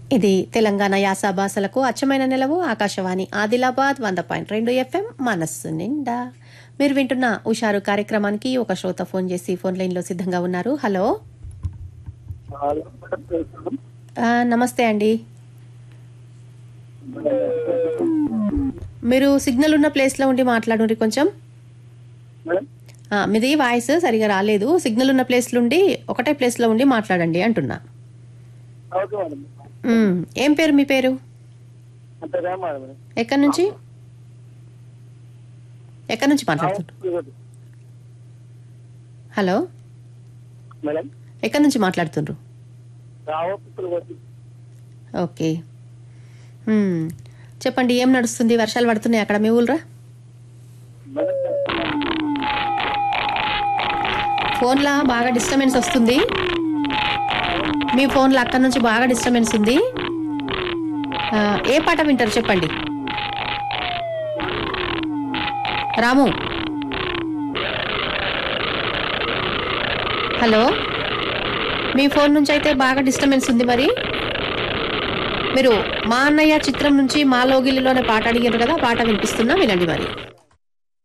ఇది తెలంగాణ యాస భాషలకు అచ్చమైన నిలవు ఆకాశవాణి ఆదిలాబాద్ వంద పాయింట్ రెండు ఎఫ్ఎం మనస్సు నిండా మీరు వింటున్న ఉషారు కార్యక్రమానికి ఒక శ్రోత ఫోన్ చేసి ఫోన్ లైన్లో సిద్ధంగా ఉన్నారు హలో ఆ, నమస్తే అండి మీరు సిగ్నల్ ఉన్న ప్లేస్లో ఉండి మాట్లాడండి కొంచెం మేడం ఆ, మీది వాయిస్ సరిగా రాలేదు సిగ్నల్ ఉన్న ప్లేస్లో ఉండి ఒకటే ప్లేస్లో ఉండి మాట్లాడండి అంటున్నా ఓకే మేడం ఉమ్, ఏం పేరు మీ పేరు అంతే మేడం మేడం ఎక్కడి నుంచి ఎక్కడి నుంచి మాట్లాడుతుండ్రు హలో మేడం ఎక్కడి నుంచి మాట్లాడుతుండ్రు రావపుత్రులు కొట్టి ఓకే ఉమ్, చెప్పండి ఏం నడుస్తుంది వర్షాలు పడుతున్నాయి అక్కడ మీ ఊళ్ళరా మేడం ఫోన్లో బాగా డిస్టర్బెన్స్ వస్తుంది మీ ఫోన్లో అక్కడ నుంచి బాగా డిస్టర్బెన్స్ ఉంది ఆ, ఏ పాట వింటారు చెప్పండి రాము హలో మీ ఫోన్ నుంచి అయితే బాగా డిస్టర్బెన్స్ ఉంది మరి మీరు మా అన్నయ్య చిత్రం నుంచి మా లోగిలిలోనే పాట అడిగారు కదా పాట వినిపిస్తున్నా వినండి మరి